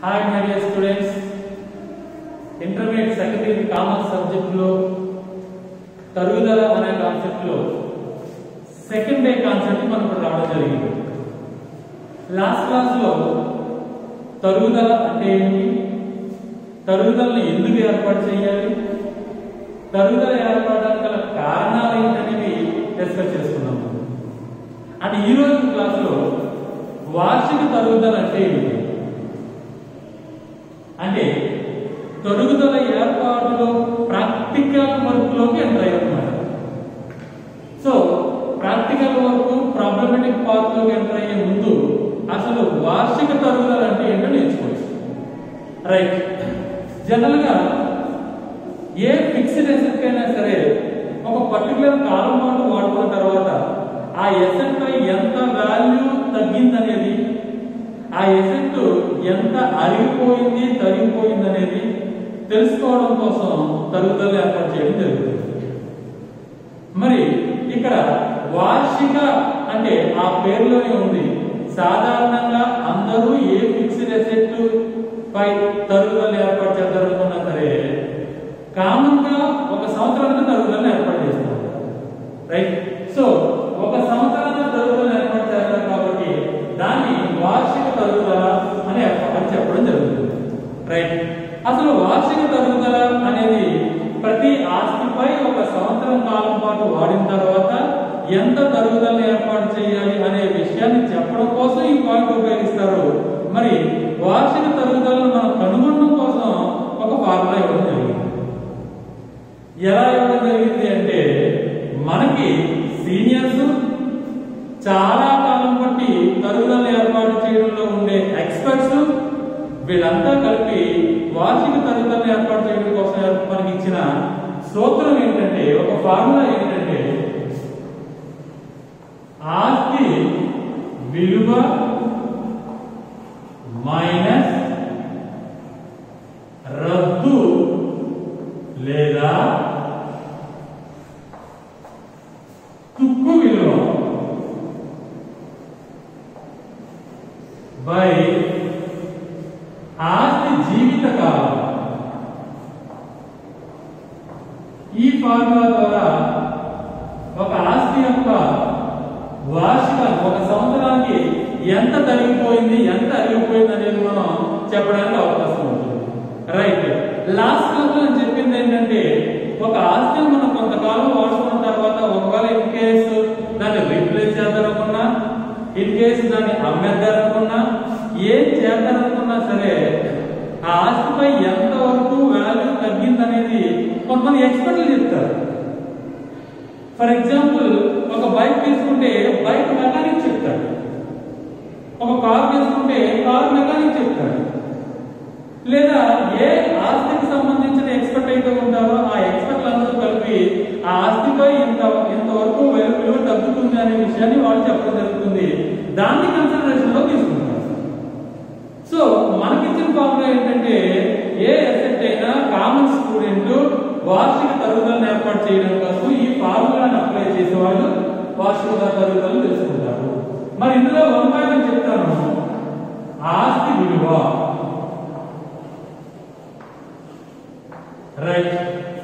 Hi my dear students intermediate secondary commerce సబ్జెక్టులో తరుగుదల అనే కాన్సెప్ట్లో సెకండ్ డే కాన్సెప్ట్ మనకు రావడం జరిగింది లాస్ట్ క్లాస్లో తరుగుదల అంటే ఏంటి తరుగుదలని ఎందుకు ఏర్పాటు చేయాలి తరుగుదల ఏర్పడడానికి గల కారణాలు ఏంటనేవి డిస్కస్ చేసుకున్నాము అండ్ ఈ రోజు క్లాస్లో వార్షిక తరుగుదల అంటే ఏంటి అంటే తరుగుదల ఏర్పాటులో ప్రాక్టికల్ వర్క్ లోకి ఎంటర్ అయ్యామన్నమాట so practical work problematic part లోకి ఎంటర్ అయ్యే ముందు అసలు వార్షిక తరుగుదల అంటే ఏంటో నేర్చుకోవచ్చు రైట్ జనరల్ గా ఏ ఫిక్స్డ్ ఎసెట్ అయినా సరే ఒక పర్టికులర్ కాలం పాటు వాడుకున్న తర్వాత ఆ ఎసెట్ పై ఎంత వాల్యూ తగ్గిందనేది ఆ ఎసెట్ ఎంత అరిగిపోయింది తరిగిపోయింది అనేది తెలుసుకోవడం కోసం తరుగుదల ఏర్పాటు చేయడం జరుగుతుంది మరి ఇక్కడ వార్షిక అంటే ఆ పేరులోనే ఉంది సాధారణంగా అందరూ ఏ ఫిక్స్డ్ ఎసెట్ పై తరుగుదల ఏర్పాటు చేద్దామనుకున్నా సరే కామన్ గా ఒక సంవత్సరానికి తరుగుదల ఏర్పాటు చేస్తారు రైట్ సో ఒక సంవత్సరానికి తరుగుదల ఏర్పాటు చేస్తారు కాబట్టి దాన్ని వార్షిక తరుగుదల అని ఏర్పాటు చెప్పడం జరుగుతుంది రైట్ అసలు వార్షిక తరుగుదల అనేది ప్రతి ఆస్తిపై ఒక సంవత్సరం కాలం పాటు వాడిన తర్వాత ఎంత తరుగుదల ఏర్పాటు చేయాలి అనే విషయాన్ని చెప్పడం కోసం ఈ పాయింట్ ఉపయోగిస్తారు మరి వార్షిక తరుగుదలను మనం కనుగొనడం కోసం ఒక ఫార్ములా ఇవ్వడం జరిగింది ఎలా ఇవ్వడం జరిగింది అంటే మనకి సీనియర్స్ చాలా కాలం బట్టి తరుగుదల ఏర్పాటు చేయడంలో ఉండే ఎక్స్పర్ట్స్ వీళ్ళంతా కలిపి వార్షిక తరుగుదల ఏర్పాటు చేయడం కోసం మనకి ఇచ్చిన సూత్రం ఏంటంటే ఒక ఫార్ములా ఏంటంటే ఆస్తి విలువ మైనస్ రద్దు లేదా తుక్కు విలువ బై ఆస్తి జీవిత కాలం ఈ ఫార్ములా ద్వారా ఒక ఆస్తి యొక్క వార్షిక ఒక సంవత్సరానికి ఎంత తరిగిపోయింది ఎంత అరిగిపోయింది అనేది మనం చెప్పడానికి అవకాశం ఉంటుంది రైట్ లాస్ట్ క్లాస్ నేను చెప్పింది ఏంటంటే ఒక ఆస్తిని మనం కొంతకాలం వాడుకున్న తర్వాత ఒకవేళ ఇన్ కేసు దాన్ని రీప్లేస్ చేద్దామనుకున్నా ఇన్ కేసు దాన్ని అమ్మేద్దామనుకున్నా ఏం చేద్దామనుకున్నా సరే ఆ ఆస్తిపై ఎంత వరకు వాల్యూ తగ్గిందనేది కొంతమంది ఎక్స్పర్ట్లు చెప్తారు ఫర్ ఎగ్జాంపుల్ ఒక బైక్ తీసుకుంటే బైక్ మెకానిక్ చెప్తాడు ఒక కార్ తీసుకుంటే కార్ మెకానిక్ చెప్తాడు లేదా ఏ ఆస్తికి సంబంధించిన ఎక్స్పర్ట్ అయితే ఉంటారో ఆ ఎక్స్పర్ట్లు అందరూ కలిపి ఆ ఆస్తిపై ఇంత ఇంతవరకు విలువ తగ్గుతుంది అనే విషయాన్ని వాళ్ళు చెప్పడం జరుగుతుంది దాన్ని కన్సిడరేషన్ లో తీసుకుంటారు సో మనకిచ్చిన ఫార్ములా ఏంటంటే ఏ ఎసెట్ అయినా కామన్ స్టూడెంట్ వార్షిక తరుగుదలను ఏర్పాటు చేయడం కోసం ఈ ఫార్ములాను అప్లై చేసే వాళ్ళు వార్షిక తరుగుదలను తెలుసుకుంటారు మరి ఇందులో వన్ బై వన్ చెప్తాను ఆస్తి విలువ రైట్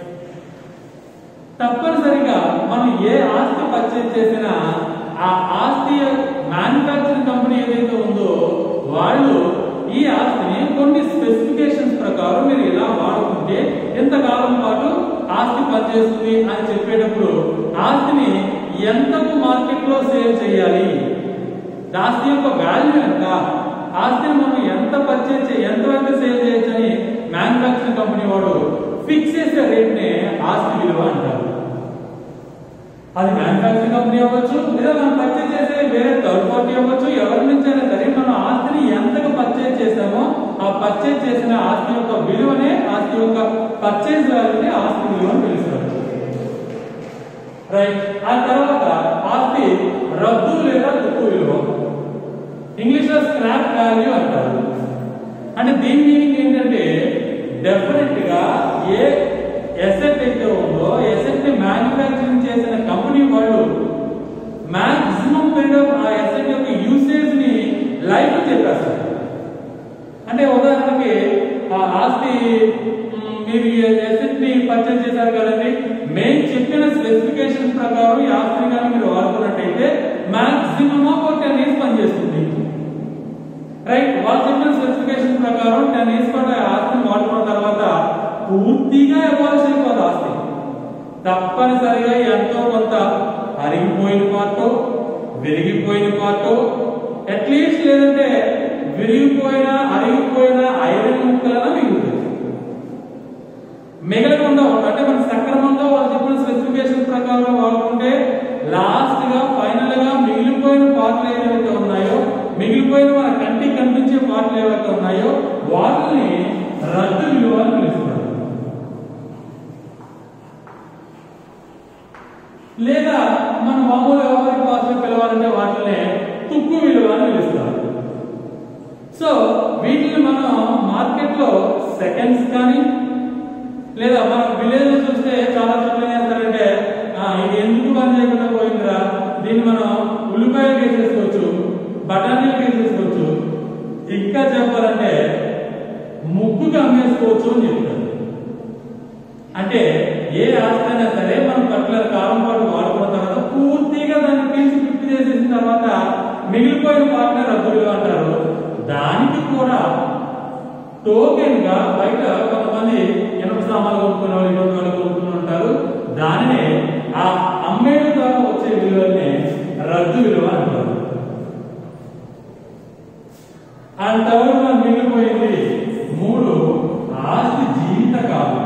తప్పనిసరిగా మనం ఏ ఆస్తి పర్చేజ్ చేసినా ఆ ఆస్తి మ్యానుఫ్యాక్చరింగ్ కంపెనీ ఏదైతే ఉందో వాళ్ళు ఈ ఆస్తిని కొన్ని స్పెసిఫికేషన్స్ ప్రకారం మీరు ఇలా వాడుకుంటే ఎంతకాలం పాటు ఆస్తి పనిచేస్తుంది అని చెప్పేటప్పుడు ఆస్తిని ఎంతకు మార్కెట్ లో సేల్ చేయాలి ఆస్తి యొక్క వాల్యూ ఎంత ఆస్తిని మనం ఎంత పర్చేజ్ చే ఎంత వరకు సేల్ చేయొచ్చు అని మ్యానుఫ్యాక్చరింగ్ కంపెనీ వాడు ఫిక్స్ చేసే రేట్ నే ఆస్తి విలువ అంటారు అది మ్యానుఫ్యాక్చరింగ్ కంపెనీ అవ్వచ్చు లేదా మనం పర్చేజ్ చేసే వేరే థర్డ్ పార్టీ అవ్వచ్చు ఎవరి నుంచి అయినా సరే మనం ఆస్తిని ఎంతకు పర్చేజ్ చేసామో ఆ పర్చేజ్ చేసిన ఆస్తి యొక్క విలువనే ఆస్తి యొక్క పర్చేజ్ వాల్యూని ఆస్తి విలువ అని పిలుస్తారు రైట్ ఆ తర్వాత ఆస్తి రద్దు లేదా తుక్కు విలువ ఇంగ్లీష్ లో స్క్రాప్ వాల్యూ అంటారు అంటే దీని మీనింగ్ ఏంటంటే డెఫినెట్ గా ఏ ఎసెట్ అయితే ఉందో ఎసెట్ ని మ్యానుఫ్యాక్చరింగ్ చేసిన కంపెనీ వాళ్ళు మాక్సిమం పీరియడ్ ఆఫ్ ఆ ఎసెట్ యొక్క యూసేజ్ ని లైఫ్ చెప్పేస్తారు అంటే ఉదాహరణకి ఆస్తి మ్, మీరు ఎసెట్ ని పర్చేజ్ చేశారు కదండి మేము చెప్పిన స్పెసిఫికేషన్ ప్రకారం ఈ ఆస్తిని కానీ మీరు వాడుకున్నట్టయితే మాక్సిమం ఒక టెన్ ఇయర్స్ పనిచేస్తుంది రైట్ వాళ్ళు చెప్పిన స్పెసిఫికేషన్ ప్రకారం టెన్ ఇయర్స్ పాటు ఆ ఆస్తిని వాడుకున్న తర్వాత పూర్తిగా ఎవాల్వ్ అయిపోదు ఆస్తి తప్పనిసరిగా ఎంతో కొంత అరిగిపోయిన పార్టో విరిగిపోయిన పార్టో అట్లీస్ట్ లేదంటే విరిగిపోయిన అరిగిపోయిన ఐరన్ ముక్కలన మిగులుతుంది మిగలకుండా ఉంటాయి. అంటే మనం సక్రమంగా వాళ్ళు చెప్పిన స్పెసిఫికేషన్ ప్రకారం వాడుకుంటే లాస్ట్ గా ఫైనల్ గా మిగిలిపోయిన పార్ట్లు ఏవైతే ఉన్నాయో మిగిలిపోయిన మన కంటికి కనిపించే పార్ట్లు ఏవైతే ఉన్నాయో వాటిని రద్దు విలువ అని పిలుస్తారు లేదా మన మామూలు వ్యవహారిక భాషలో పిలవాలంటే వాటిని తుక్కు విలువ అని పిలుస్తారు సో వీటిని మనం మార్కెట్ లో సెకండ్స్ కానీ లేదా మన విలేజ్ లో చూస్తే చాలా చోట్ల ఏం చేస్తారంటే "ఆ, ఇది ఎందుకు పని చేయకుండా పోయిందిరా దీన్ని మనం ఉల్లిపాయలు వేసేసుకోవచ్చు బఠానీలు వేసేసుకోవచ్చు ఇంకా చెప్పాలంటే ముగ్గుకి అమ్మేసుకోవచ్చు అని చెప్తారు అంటే ఏ ఆస్తి అయినా సరే మనం పర్టికులర్ కాలం పాటు వాడుకున్న తర్వాత పూర్తిగా దాన్ని పీల్చి పిప్పి చేసేసిన తర్వాత మిగిలిపోయిన పార్ట్నర్ రద్దులు అంటారు దానికి కూడా టోకెన్ గా బయట కొంతమంది ఇనుప సామాన్లు కొనుక్కునే వాళ్ళు ఇనుప వాళ్ళు కొనుక్కుని ఉంటారు దానినే ఆ అమ్మేడు ద్వారా వచ్చే విలువని రద్దు విలువ అంటారు ఆ తర్వాత మనం మిగిలిపోయింది మూడు ఆస్తి జీవిత కాలం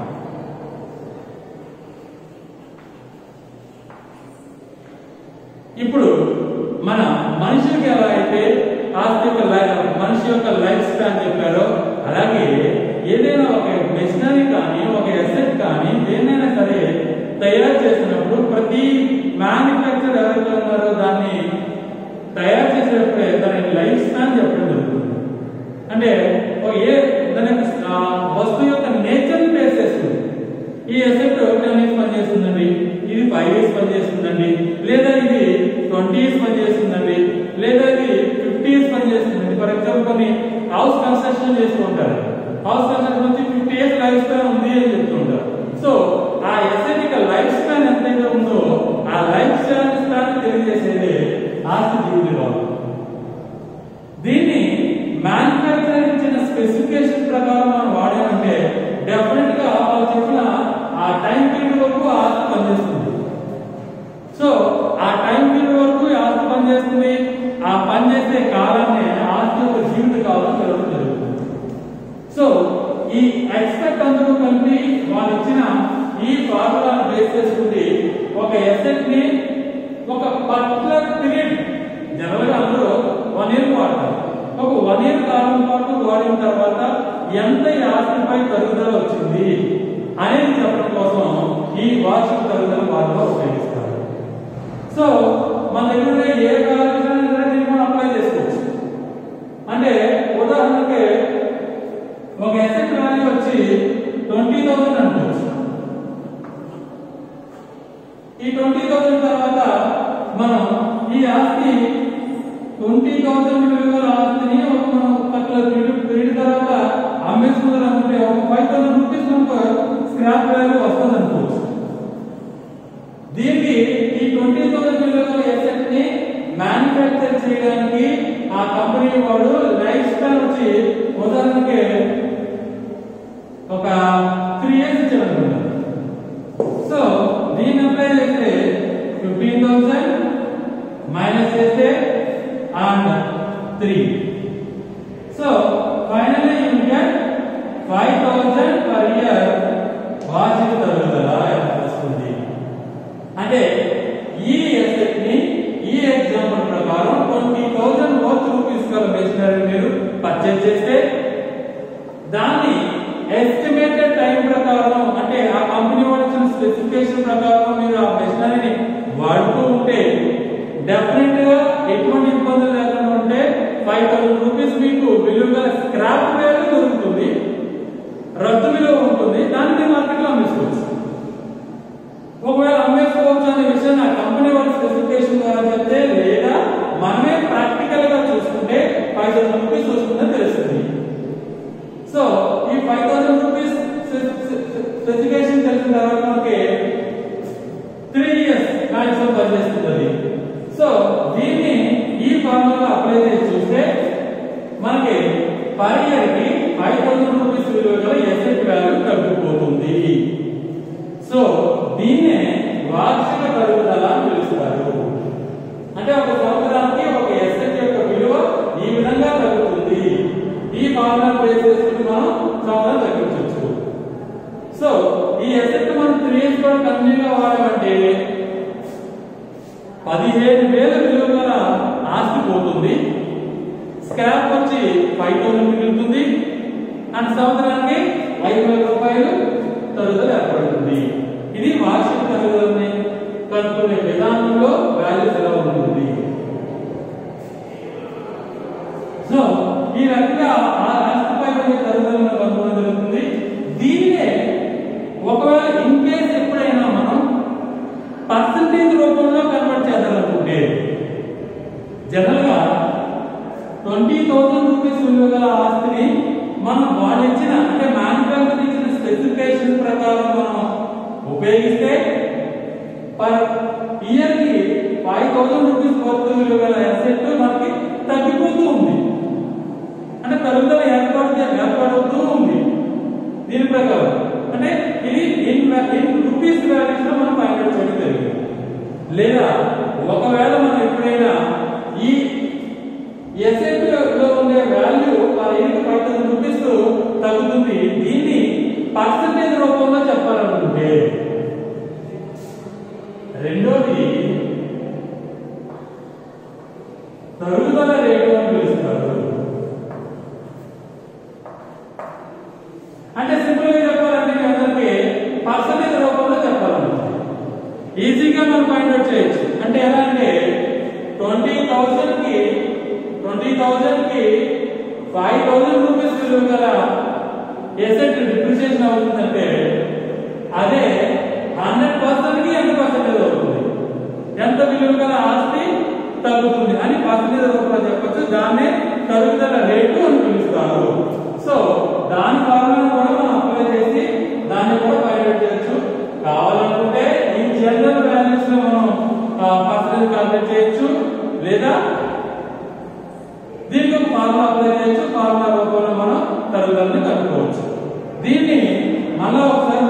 ఇప్పుడు మన మనిషికి ఎలా అయితే ఆస్తి యొక్క లై- మనిషి యొక్క లైఫ్ స్పాన్ చెప్పారో అలాగే ఏదైనా ఒక మెషినరీ కానీ ఒక ఎసెట్ కానీ దేన్నైనా సరే తయారు చేసినప్పుడు ప్రతి మ్యానుఫ్యాక్చర్ ఎవరైతే ఉన్నారో దాన్ని తయారు చేసేటప్పుడే దాని లైఫ్ స్పాన్ చెప్పడం జరుగుతుంది అంటే ఒక ఏ దాని యొక్క ఆ, వస్తువు యొక్క నేచర్ బేస్ చేస్తుంది ఈ ఎసెట్ టెన్ ఇయర్స్ పనిచేస్తుందండి ఇది ఫైవ్ ఇయర్స్ పనిచేస్తుందండి లేదా ఇది ట్వంటీ ఇయర్స్ పనిచేస్తుందండి లేదా ఇది ఫిఫ్టీ ఇయర్స్ పనిచేస్తుందండి ఫర్ ఎగ్జాంపుల్ కొన్ని హౌస్ కన్స్ట్రక్షన్ చేస్తూ ఉంటారు హౌస్ కన్స్ట్రక్షన్ వచ్చి ఫిఫ్టీ ఇయర్స్ లైఫ్ స్పాన్ ఉంది అని చెప్తూ ఉంటారు సో ఆ ఎసెట్ యొక్క లైఫ్ స్పాన్ ఎంతైతే ఉందో ఆ లైఫ్ స్పాన్ స్పాన్ తెలియజేసేది ఆస్తి జీవిత కాలం దీన్ని మ్యానుఫ్యాక్చర్ ఇచ్చిన స్పెసిఫికేషన్ ప్రకారం మనం వాడామంటే డెఫినెట్ గా వాళ్ళు చెప్పిన ఆ టైం పీరియడ్ వరకు ఆ ఆస్తి పనిచేస్తుంది సో ఆ టైం పీరియడ్ వరకు ఈ ఆస్తి పనిచేస్తుంది ఆ పనిచేసే కాలాన్ని ఆస్తి యొక్క జీవిత కాలం పిలవడం జరుగుతుంది సో ఈ ఎక్స్పెక్ట్ అందరూ కలిపి వాళ్ళు ఇచ్చిన ఈ ఫార్ములాను బేస్ చేసుకుంటే ఒక ఎసెట్ ని ఒక పర్టికులర్ పీరియడ్ జనరల్ గా అందరూ వన్ ఇయర్ వాడతారు ఒక వన్ ఇయర్ కాలం పాటు వాడిన తర్వాత ఎంత ఈ ఆస్తిపై తరుగుదల వచ్చింది అనేది చెప్పడం కోసం ఈ వార్షిక తరుగుదల ఫార్ములా ఉపయోగిస్తారు సో మన దగ్గర ఉండే ఏ కాలం దీన్ని మనం అప్లై చేసుకోవచ్చు అంటే ఉదాహరణకి ఒక ఎసెట్ వాల్యూ వచ్చి ట్వంటీ థౌసండ్ అనుకోవచ్చు ఈ ట్వంటీ థౌసండ్ తర్వాత మనం ఈ ఆస్తి ట్వంటీ థౌసండ్ విలువల ఆస్తిని ఒక మనం పర్టికులర్ పీరియడ్ పీరియడ్ తర్వాత అమ్మేసుకుందాం అనుకుంటే ఒక ఫైవ్ థౌసండ్ రూపీస్ మనకు స్క్రాప్ వాల్యూ వస్తుంది అనుకోవచ్చు దీనికి ఈ ట్వంటీ థౌసండ్ విలువల ఎసెట్ ని మ్యానుఫ్యాక్చర్ చేయడానికి ఆ కంపెనీ వాడు లైఫ్ స్పాన్ వచ్చి ఉదాహరణకి ఒక త్రీ ఇయర్స్ ఇచ్చాడు అనుకుంటా సో దీన్ని అప్లై చేస్తే ఫిఫ్టీన్ థౌసండ్ మైనస్ చేస్తే and three so finally you get five thousand per year వార్షిక తరుగుదల వస్తుంది అంటే ఈ ఎసెట్ ని ఈ ఎగ్జాంపుల్ ప్రకారం ట్వంటీ థౌసండ్ వర్త్ రూపీస్ గల మెషినరీ మీరు పర్చేజ్ చేస్తే దాన్ని ఎస్టిమేటెడ్ టైం ప్రకారం అంటే ఆ కంపెనీ వాళ్ళు ఇచ్చిన స్పెసిఫికేషన్ ప్రకారం మీరు ఆ మెషినరీని వాడుతూ ఉంటే డెఫినెట్ గా ఎటువంటి ఇబ్బందులు లేకుండా ఉంటే ఫైవ్ థౌసండ్ రూపీస్ మీకు విలువ స్క్రాప్ వాల్యూ దొరుకుతుంది రద్దు విలువ ఉంటుంది దాన్ని మార్కెట్ లో అమ్మేసుకోవచ్చు ఒకవేళ అమ్మేసుకోవచ్చు అనే విషయాన్ని ఆ కంపెనీ వాళ్ళ స్పెసిఫికేషన్ ద్వారా చెప్తే లేదా మనమే ప్రాక్టికల్ గా చూసుకుంటే ఫైవ్ థౌసండ్ రూపీస్ వస్తుందని తెలుస్తుంది సో ఈ ఫైవ్ పర్ ఇయర్ కి ఫైవ్ థౌసండ్ రూపీస్ విలువ గల ఎసెట్ వాల్యూ తగ్గిపోతుంది సో దీన్నే వార్షిక తరుగుదల అని పిలుస్తారు అంటే ఒక సంవత్సరానికి ఒక ఎసెట్ యొక్క విలువ ఈ విధంగా తగ్గుతుంది ఈ ఫార్ములా బేస్ చేసుకుని మనం సంవత్సరం తగ్గించవచ్చు సో ఈ ఎసెట్ మనం త్రీ ఇయర్స్ కూడా కంటిన్యూగా వాడామంటే పదిహేను వేల విలువ గల ఆస్తి పోతుంది స్క్రాప్ వచ్చి ఫైవ్ థౌసండ్ మిగులుతుంది అండ్ సంవత్సరానికి ఐదు వేల రూపాయలు తరుగుదల ఏర్పడుతుంది ఇది వార్షిక తరుగుదలని కనుక్కునే విధానంలో వాల్యూస్ ఎలా ఉంటుంది సో ఈ రకంగా ఆ ఆస్తిపై ఉండే తరుగుదలను కనుగొనడం జరుగుతుంది దీనినే ఒకవేళ ఇన్ కేస్ ఎప్పుడైనా మనం పర్సంటేజ్ రూపంలో కన్వర్ట్ చేద్దామనుకుంటే జనరల్ గా ట్వంటీ థౌసండ్ రూపీస్ విలువ గల ఆస్తిని మనం వాడిచ్చిన అంటే మ్యానుఫ్యాక్చర్ ఇచ్చిన స్పెసిఫికేషన్ ప్రకారం మనం ఉపయోగిస్తే పర్ ఇయర్ కి ఫైవ్ థౌసండ్ రూపీస్ వర్త్ విలువ గల అసెట్ మనకి తగ్గిపోతూ ఉంది అంటే తరుగుదల ఏర్పాటు ఏర్పడుతూ ఉంది దీని ప్రకారం అంటే ఇది ఇన్ ఇన్ రూపీస్ వాల్యూస్ లో మనం ఫైండ్ అవుట్ చేయడం జరిగింది లేదా ఒకవేళ మనం ఎప్పుడైనా ఈ ఎసెట్ లో ఉండే value per year five thousand rupees తగ్గుతుంది దీన్ని పర్సంటేజ్ రూపంలో చెప్పాలనుకుంటే రెండోది తరుగుదల రేటు అని పిలుస్తారు అంటే సింపుల్ గా చెప్పాలంటే మీ అందరికి పర్సంటేజ్ రూపంలో చెప్పాలన్నమాట ఈజీగా మనం ఫైండ్ అవుట్ చేయొచ్చు అంటే ఎలా అంటే ట్వంటీ థౌసండ్ కి ట్వంటీ థౌసండ్ కి ఫైవ్ థౌసండ్ రూపీస్ విలువ గల ఎసెట్ డిప్రిసియేషన్ అవుతుందంటే అదే హండ్రెడ్ పర్సెంట్ కి ఎంత పర్సెంటేజ్ అవుతుంది ఎంత విలువ గల ఆస్తి తగ్గుతుంది అని పర్సెంటేజ్ రూపంలో చెప్పొచ్చు దాన్నే తరుగుదల రేటు అని పిలుస్తారు సో దాని ఫార్ములా కూడా మనం అప్లై చేసి దాన్ని కూడా ఫైండ్ అవుట్ చేయొచ్చు కావాలనుకుంటే ఈ జనరల్ వాల్యూస్ లో మనం పర్సెంటేజ్ క్యాల్కులేట్ చేయొచ్చు లేదా దీనికి ఒక ఫార్ములా అప్లై చేయొచ్చు ఫార్ములా రూపంలో మనం తరుగుదలని కనుక్కోవచ్చు దీన్ని మళ్ళా ఒకసారి